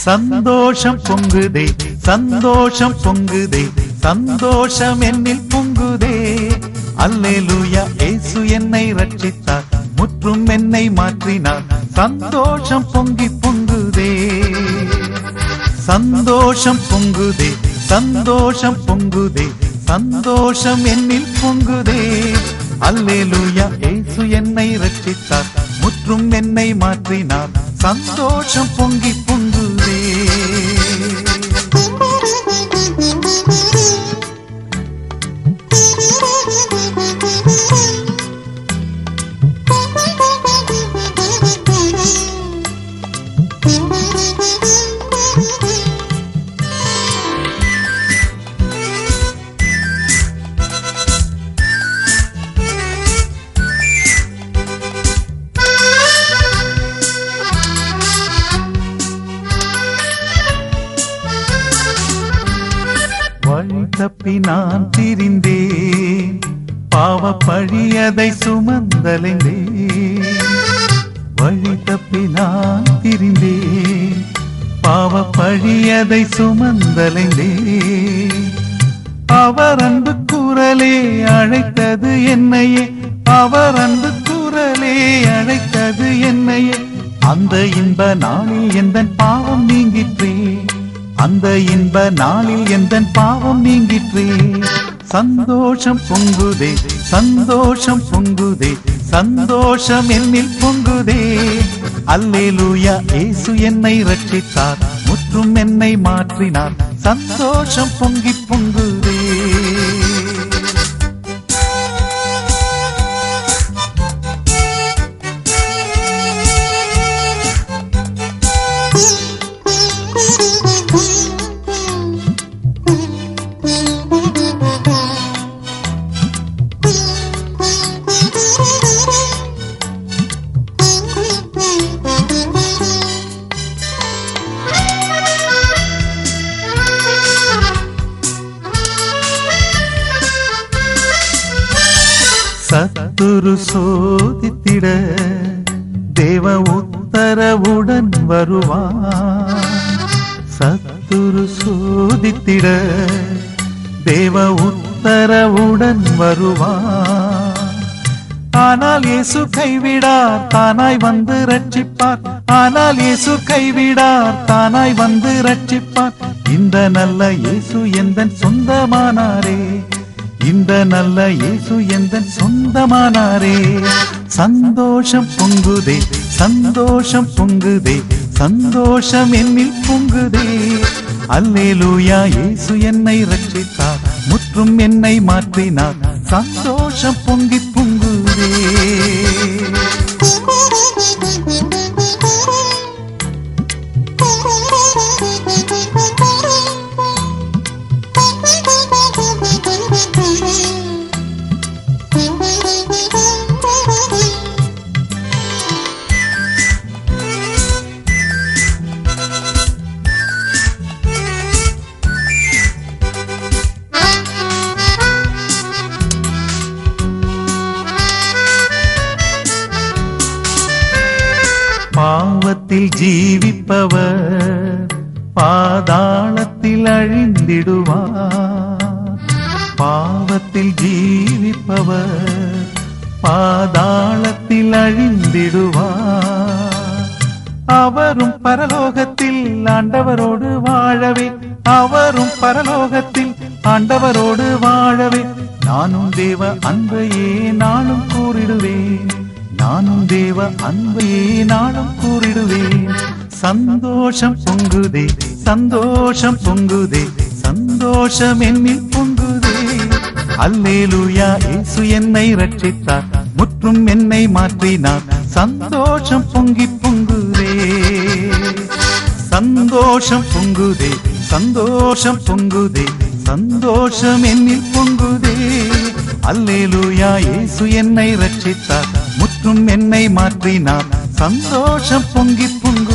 சந்தோஷம் பொங்குதே சந்தோஷம் பொங்குதே சந்தோஷம் என்னில் பொங்குதே அல்லேலூயா இயேசு என்னை ரட்சித்தார் முற்றும் என்னை மாற்றினார் சந்தோஷம் பொங்கி பொங்குதே சந்தோஷம் பொங்குதே சந்தோஷம் பொங்குதே சந்தோஷம் என்னில் பொங்குதே அல்லேலூயா இயேசு என்னை ரட்சித்தார் முற்றும் என்னை மாற்றினார் சந்தோஷம் பொங்கி பொங்குதே வழி தப்பி நான் திரிந்தேன் பாவ பழியதை சுமந்தலைந்தேன் வழி தப்பி நான் திரிந்தேன் பாவ பழியதை சுமந்தலைந்தேன் அவர் அன்பு குரலே அழைத்தது என்னையே அவர் அன்பு குரலே அழைத்தது என்னையே அந்த இன்ப நாளில் எந்த பாவம் நீங்கிற்றே அந்த இன்ப நாளில் எந்த பாவம் நீங்கிற்றே சந்தோஷம் பொங்குதே சந்தோஷம் பொங்குதே சந்தோஷம் என்னில் பொங்குதே அல்லேலூயா இயேசு என்னை ரட்சித்தார் முற்றும் என்னை மாற்றினார் சந்தோஷம் பொங்கி பொங்குதே சத்துரு சோதித்திட தேவ உத்தரவுடன் வருவான் சத்துரு சோதித்திட தேவ உத்தரவுடன் வருவான் ஆனால் இயேசு கைவிடார் தானாய் வந்து ரட்சிப்பார் ஆனால் இயேசு கைவிடார் தானாய் வந்து ரட்சிப்பார் இந்த நல்ல இயேசு எந்த சொந்தமானாரே இந்த நல்ல இயேசு எந்த சொந்தமானாரே சந்தோஷம் பொங்குதே சந்தோஷம் பொங்குதே சந்தோஷம் என்னில் பொங்குதே அல்லேலூயா இயேசு என்னை ரட்சித்தார் முற்றும் என்னை மாற்றினார் சந்தோஷம் பொங்கி பொங்குதே பாவத்தில் ஜீவிப்பவர் பாதாளத்தில் அழிந்திடுவார் பாவத்தில் ஜீவிப்பவர் பாதாளத்தில் அழிந்திடுவார் அவரும் பரலோகத்தில் ஆண்டவரோடு வாழவே அவரும் பரலோகத்தில் ஆண்டவரோடு வாழவே நானும் தேவ அன்பையே நானும் கூறிடுவேன் நானும் தேவ அன்பையே நானும் கூறிடுவேன் சந்தோஷம் பொங்குதே சந்தோஷம் பொங்குதே சந்தோஷம் என்னில் பொங்குதே அல்லேலூயா இயேசு என்னை ரட்சித்தார் முற்றும் என்னை மாற்றினார் சந்தோஷம் பொங்கி பொங்குதே சந்தோஷம் பொங்குதே சந்தோஷம் பொங்குதே சந்தோஷம் என்னில் பொங்குதே அல்லேலூயா இயேசு என்னை ரட்சித்தார் முற்றும் என்னை மாற்றினார் சந்தோஷம் பொங்கி பொங்கு